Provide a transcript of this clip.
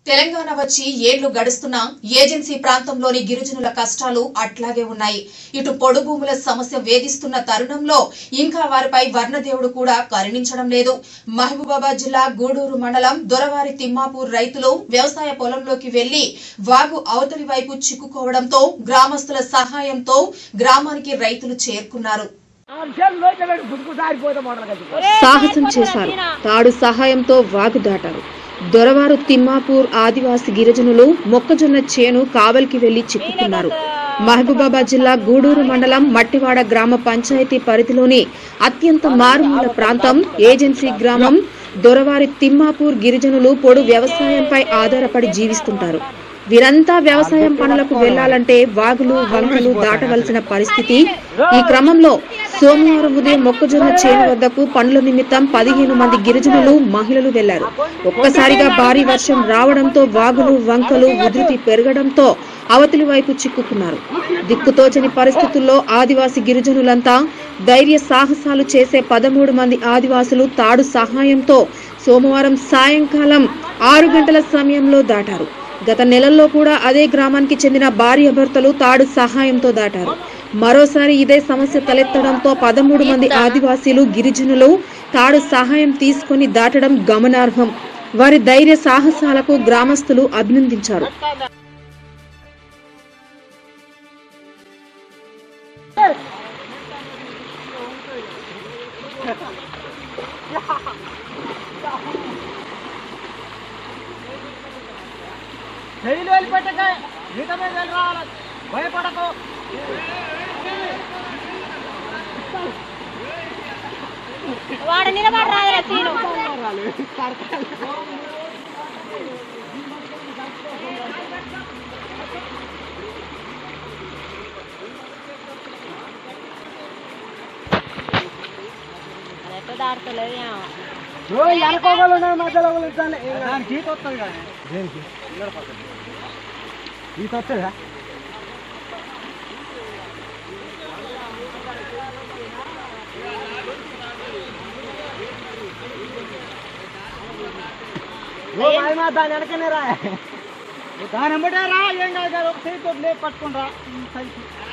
తెలంగాణ వచ్చి ఏళ్లు గడుస్తున్నా ఏజెన్సీ ప్రాంతంలోని గిరిజనుల కష్టాలు అట్లాగే ఉన్నాయి ఇటు పొడు భూముల సమస్య వేధిస్తున్న తరుణంలో ఇంకా వారిపై వర్ణదేవుడు కూడా కరుణించడం లేదు మహబూబాబాద్ జిల్లా గూడూరు మండలం దొరవారి తిమ్మాపూర్ రైతులు వ్యవసాయ పొలంలోకి వెళ్లి వాగు అవతలి వైపు చిక్కుకోవడంతో గ్రామస్తుల సహాయంతో గ్రామానికి రైతులు చేరుకున్నారు సాహసం చేశారు తాడు సహాయంతో వాగు దాటారు దొరవారు తిమ్మాపూర్ ఆదివాసి గిరిజనులు మొక్కజొన్న చేను కావలికి వెళ్లి చిక్కుకున్నారు మహబూబాబాద్ జిల్లా గూడూరు మండలం మట్టివాడ గ్రామ పంచాయతీ పరిధిలోని అత్యంత మారుమూల ప్రాంతం ఏజెన్సీ గ్రామం దొరవారి తిమ్మాపూర్ గిరిజనులు పొడు వ్యవసాయంపై ఆధారపడి జీవిస్తుంటారు వీరంతా వ్యవసాయం పనులకు వెళ్లాలంటే వాగులు వంకలు దాటవలసిన పరిస్థితి ఈ క్రమంలో సోమవారం ఉదయం మొక్కజొన్న చేను వద్దకు పనుల నిమిత్తం పదిహేను మంది గిరిజనులు మహిళలు వెళ్లారు ఒక్కసారిగా భారీ వర్షం రావడంతో వాగులు వంకలు ఉధృతి పెరగడంతో అవతలి వైపు చిక్కుకున్నారు దిక్కుతోచని పరిస్థితుల్లో ఆదివాసి గిరిజనులంతా ధైర్య సాహసాలు చేసే పదమూడు మంది ఆదివాసులు తాడు సహాయంతో సోమవారం సాయంకాలం ఆరు గంటల సమయంలో దాటారు గత నెలల్లో కూడా అదే గ్రామానికి చెందిన భార్య భర్తలు తాడు సహాయంతో దాటారు మరోసారి ఇదే సమస్య తలెత్తడంతో పదమూడు మంది ఆదివాసీలు గిరిజనులు తాడు సహాయం తీసుకొని దాటడం గమనార్హం వారి ధైర్య సాహసాలకు గ్రామస్తులు అభినందించారు జైలు వెళ్ళిపెట్టక ఈత మీద వెళ్ళి రావాలి భయపడకు వాడు నిలబడి రాదురా సీను అది ఎట్లా దాడుతలేదు ఏమో. వెనకోగలు ఉన్నాయి మధ్యలో ఒకళ్ళు ఇట్లా దానికి ఈత వస్తుంది కానీ దేనికి ఈత వస్తుందా దాని వెనకనే రా దాని వెంబడే రా ఏం కాదు కదా, ఒక చేతితో లేపు పట్టుకుని రా సైకి